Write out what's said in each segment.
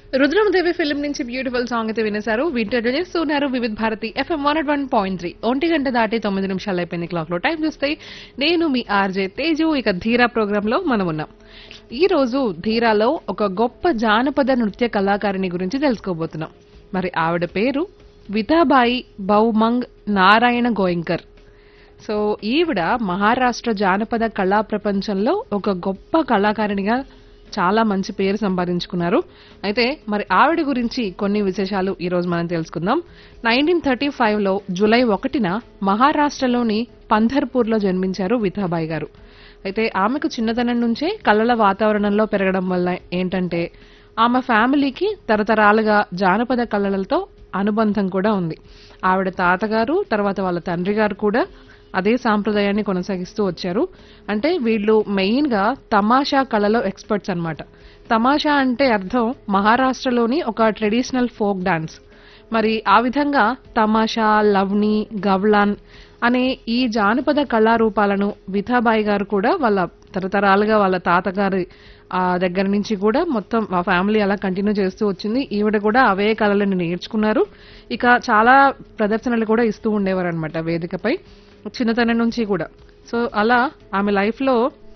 Rudramadevi film నుంచి beautiful song అయితే వినేశారు వింటర్ చేస్తున్నారు Vividh Bharati FM one one point three ఒంటి గంట దాటి తొమ్మిది నిమిషాలు అయిపోయింది క్లాక్ లో టైం చూస్తే నేను మీ ఆర్జే తేజు ఇక ధీరా ప్రోగ్రామ్ లో మనం ఉన్నాం ఈ రోజు ధీరాలో ఒక గొప్ప జానపద నృత్య కళాకారిణి గురించి తెలుసుకోబోతున్నాం మరి ఆవిడ పేరు వితాబాయి బౌమంగ్ నారాయణ గోయింకర్ సో ఈవిడ మహారాష్ట్ర జానపద కళా ప్రపంచంలో ఒక గొప్ప కళాకారిణిగా చాలా మంచి పేరు సంపాదించుకున్నారు అయితే మరి ఆవిడ గురించి కొన్ని విశేషాలు ఈ రోజు మనం తెలుసుకుందాం నైన్టీన్ థర్టీ ఫైవ్ లో జూలై ఒకటిన మహారాష్ట్రలోని పంధర్పూర్ లో జన్మించారు వితాబాయి గారు అయితే ఆమెకు చిన్నతనం నుంచే కళల వాతావరణంలో పెరగడం వల్ల ఏంటంటే ఆమె ఫ్యామిలీకి తరతరాలుగా జానపద కళలతో అనుబంధం కూడా ఉంది ఆవిడ తాతగారు తర్వాత వాళ్ళ తండ్రి గారు కూడా అదే సాంప్రదాయాన్ని కొనసాగిస్తూ వచ్చారు అంటే వీళ్ళు మెయిన్ గా తమాషా కళలో ఎక్స్పర్ట్స్ అన్నమాట తమాషా అంటే అర్థం మహారాష్ట్రలోని ఒక ట్రెడిషనల్ ఫోక్ డాన్స్ మరి ఆ విధంగా తమాషా లవ్ని గవ్లాన్ అనే ఈ జానపద కళారూపాలను విథాబాయి గారు కూడా వాళ్ళ తరతరాలుగా వాళ్ళ తాతగారి ఆ దగ్గర నుంచి కూడా మొత్తం మా ఫ్యామిలీ అలా కంటిన్యూ చేస్తూ వచ్చింది ఈవిడ కూడా అవే కళలను నేర్చుకున్నారు ఇక చాలా ప్రదర్శనలు కూడా ఇస్తూ ఉండేవారు అనమాట వేదికపై చిన్నతనం నుంచి కూడా సో అలా ఆమె లైఫ్లో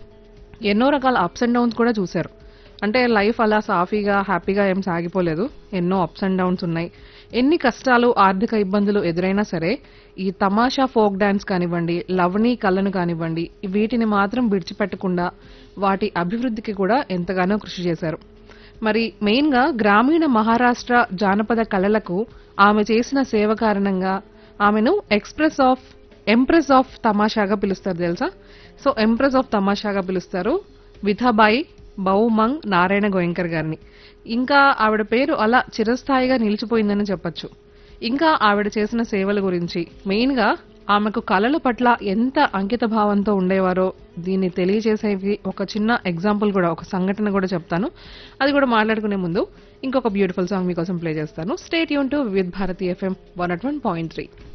ఎన్నో రకాల అప్స్ అండ్ డౌన్స్ కూడా చూశారు అంటే లైఫ్ అలా సాఫీగా హ్యాపీగా ఏం సాగిపోలేదు ఎన్నో అప్స్ అండ్ డౌన్స్ ఉన్నాయి ఎన్ని కష్టాలు ఆర్థిక ఇబ్బందులు ఎదురైనా సరే ఈ తమాషా ఫోక్ డాన్స్ కానివ్వండి లవణి కళను కానివ్వండి వీటిని మాత్రం విడిచిపెట్టకుండా వాటి అభివృద్ధికి కూడా ఎంతగానో కృషి చేశారు మరి మెయిన్ గా గ్రామీణ మహారాష్ట్ర జానపద కళలకు ఆమె చేసిన సేవ కారణంగా ఆమెను ఎక్స్ప్రెస్ ఆఫ్ ఎంప్రెస్ ఆఫ్ తమాషాగా పిలుస్తారు తెలుసా సో ఎంప్రెస్ ఆఫ్ తమాషాగా పిలుస్తారు విథాబాయి బౌమంగ్ నారాయణ గోయంకర్ గారిని ఇంకా ఆవిడ పేరు అలా చిరస్థాయిగా నిలిచిపోయిందని చెప్పొచ్చు ఇంకా ఆవిడ చేసిన సేవల గురించి మెయిన్ గా ఆమెకు కళల పట్ల ఎంత అంకిత భావంతో ఉండేవారో దీన్ని తెలియజేసేవి ఒక చిన్న ఎగ్జాంపుల్ కూడా ఒక సంఘటన కూడా చెప్తాను అది కూడా మాట్లాడుకునే ముందు ఇంకొక బ్యూటిఫుల్ సాంగ్ మీకోసం ప్లే చేస్తాను స్టేట్ యూన్ to Vividh Bharati FM one at one point three